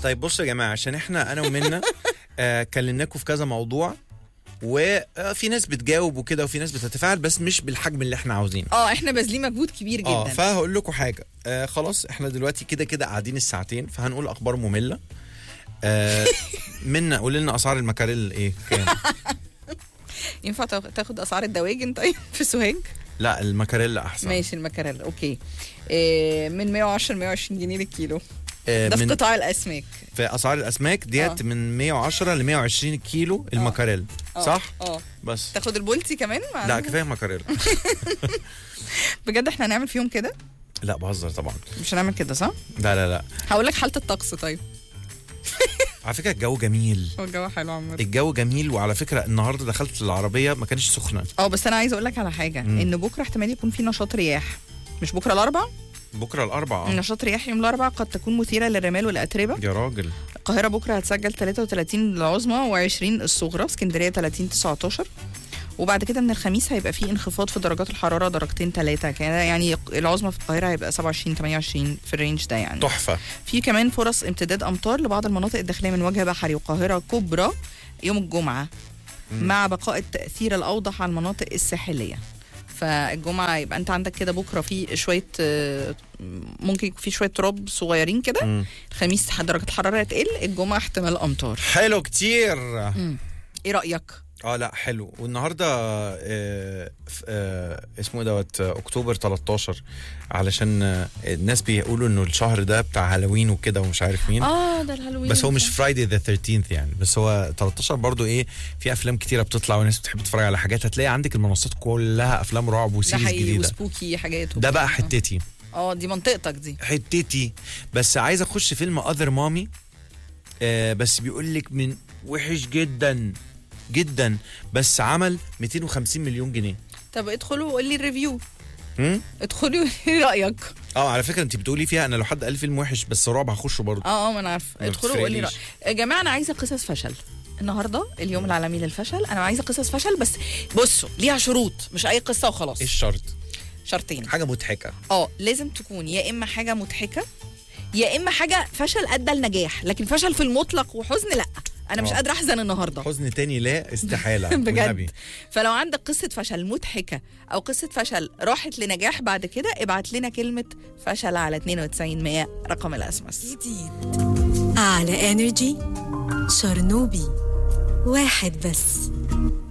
طيب بصوا يا جماعه عشان احنا انا ومنى آه كلمناكم في كذا موضوع وفي ناس بتجاوب وكده وفي ناس بتتفاعل بس مش بالحجم اللي احنا عاوزينه اه احنا باذلين مجهود كبير جدا اه فهقول لكم حاجه آه خلاص احنا دلوقتي كده كده قاعدين الساعتين فهنقول اخبار ممله آه منا قول لنا اسعار المكاريل ايه كام ينفع تاخ- تاخد اسعار الدواجن طيب في سوهاج لا المكاريلا احسن ماشي المكاريل اوكي إيه من 110 ل 120 جنيه للكيلو آه ده في من قطاع الاسماك في اسعار الاسماك ديت آه. من 110 ل 120 كيلو المكاريل آه، صح اه بس تاخد البولتي كمان مع لا كفايه مكاريلا بجد احنا هنعمل فيهم كده لا بهزر طبعا مش هنعمل كده صح لا لا لا هقول لك حاله الطقس طيب على فكره الجو جميل هو الجو حلو عامه الجو جميل وعلى فكره النهارده دخلت العربيه ما كانتش سخنه اه بس انا عايزه اقول لك على حاجه مم. ان بكره احتمال يكون في نشاط رياح مش بكره الاربع بكره الاربعاء نشاط رياح يوم الاربع قد تكون مثيره للرمال والاتربه يا راجل القاهره بكره هتسجل 33 العظمى و20 الصغرى اسكندريه 30 19 وبعد كده من الخميس هيبقى في انخفاض في درجات الحراره درجتين ثلاثه كده يعني العظمى في القاهره هيبقى 27 28 في الرينج ده يعني تحفه في كمان فرص امتداد امطار لبعض المناطق الداخليه من وجه بحري والقاهره كبرى يوم الجمعه مم. مع بقاء التاثير الاوضح على المناطق الساحليه فالجمعه يبقى انت عندك كده بكره في شويه آه، ممكن يكون في شويه تراب صغيرين كده مم. الخميس درجه الحراره تقل الجمعه احتمال امطار حلو كتير مم. ايه رايك اه لا حلو والنهارده آه ف- آه اسمه إيه دوت آه، اكتوبر 13 علشان آه الناس بيقولوا انه الشهر ده بتاع هالوين وكده ومش عارف مين اه ده الهالوين بس هو مش فرايدي ذا 13 يعني بس هو 13 برضو ايه في افلام كتيره بتطلع والناس بتحب تتفرج على حاجات هتلاقي عندك المنصات كلها افلام رعب ده وسيريز حقيقي جديده وسبوكي حاجات ده بقى وكده. حتتي اه دي منطقتك دي حتتي بس عايز اخش فيلم اذر مامي آه بس بيقول لك من وحش جدا جدا بس عمل 250 مليون جنيه طب ادخلوا وقول لي الريفيو هم؟ ادخلي وقولي لي رايك اه على فكره انت بتقولي فيها انا لو حد قال فيلم وحش بس رعب هخشه برضه اه اه ما انا عارفه ما ادخلوا وقولي بتفرقليش. رايك يا جماعه انا عايزه قصص فشل النهارده اليوم العالمي للفشل انا عايزه قصص فشل بس بصوا ليها شروط مش اي قصه وخلاص ايه الشرط شرطين حاجه مضحكه اه لازم تكون يا اما حاجه مضحكه يا اما حاجه فشل ادى لنجاح لكن فشل في المطلق وحزن لا انا مش آه. قادره احزن النهارده حزن تاني لا استحاله والنبي. بجد فلو عندك قصة فشل مضحكة أو قصة فشل راحت لنجاح بعد كده ابعت لنا كلمة فشل على 92 100 رقم الأسمس جديد على انرجي شرنوبي واحد بس